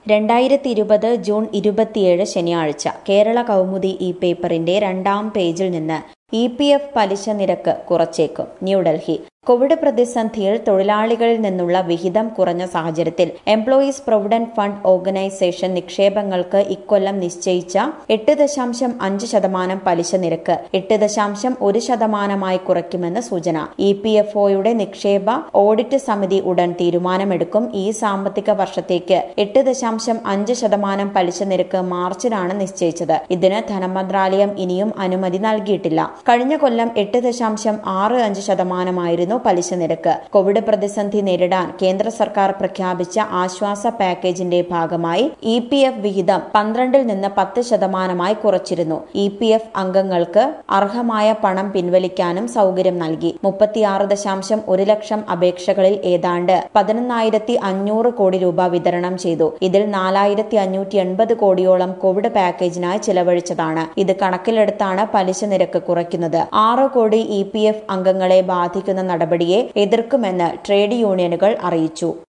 രണ്ടായിരത്തി ഇരുപത് ജൂൺ ഇരുപത്തിയേഴ് ശനിയാഴ്ച കേരള കൗമുദി ഈ പേപ്പറിന്റെ രണ്ടാം പേജിൽ നിന്ന് ഇ പി എഫ് പലിശ നിരക്ക് കുറച്ചേക്കും ന്യൂഡൽഹി കോവിഡ് പ്രതിസന്ധിയിൽ തൊഴിലാളികളിൽ നിന്നുള്ള വിഹിതം കുറഞ്ഞ സാഹചര്യത്തിൽ എംപ്ലോയീസ് പ്രൊവിഡന്റ് ഫണ്ട് ഓർഗനൈസേഷൻ നിക്ഷേപങ്ങൾക്ക് ഇക്കൊല്ലം നിശ്ചയിച്ച എട്ട് ദശാംശം അഞ്ച് ശതമാനം പലിശ നിരക്ക് എട്ട് ദശാംശം ഒരു ശതമാനമായി കുറയ്ക്കുമെന്ന് സൂചന ഇ പി എഫ് ഒയുടെ നിക്ഷേപ ഓഡിറ്റ് സമിതി ഉടൻ തീരുമാനമെടുക്കും ഈ സാമ്പത്തിക വർഷത്തേക്ക് എട്ട് ദശാംശം അഞ്ച് ശതമാനം പലിശ നിരക്ക് മാർച്ചിലാണ് നിശ്ചയിച്ചത് ഇതിന് ധനമന്ത്രാലയം ഇനിയും അനുമതി നൽകിയിട്ടില്ല കഴിഞ്ഞ കൊല്ലം എട്ട് ദശാംശം ആറ് അഞ്ച് ശതമാനമായിരുന്നു പലിശ നിരക്ക് കോവിഡ് പ്രതിസന്ധി നേരിടാൻ കേന്ദ്ര സർക്കാർ പ്രഖ്യാപിച്ച ആശ്വാസ പാക്കേജിന്റെ ഭാഗമായി ഇ പി എഫ് വിഹിതം പന്ത്രണ്ടിൽ നിന്ന് പത്ത് ശതമാനമായി കുറച്ചിരുന്നു ഇ പി എഫ് അംഗങ്ങൾക്ക് അർഹമായ പണം പിൻവലിക്കാനും സൗകര്യം നൽകി മുപ്പത്തിയാറ് ദശാംശം ഒരു ലക്ഷം അപേക്ഷകളിൽ ഏതാണ്ട് പതിനൊന്നായിരത്തി അഞ്ഞൂറ് കോടി രൂപ വിതരണം ചെയ്തു ഇതിൽ നാലായിരത്തി അഞ്ഞൂറ്റി എൺപത് കോടിയോളം കോവിഡ് പാക്കേജിനായി ചിലവഴിച്ചതാണ് ഇത് കണക്കിലെടുത്താണ് പലിശ നിരക്ക് കുറയ്ക്കുന്നത് ആറ് കോടി ഇ പി എഫ് അംഗങ്ങളെ ബാധിക്കുന്ന നടപടിയെ എതിർക്കുമെന്ന് ട്രേഡ് യൂണിയനുകൾ അറിയിച്ചു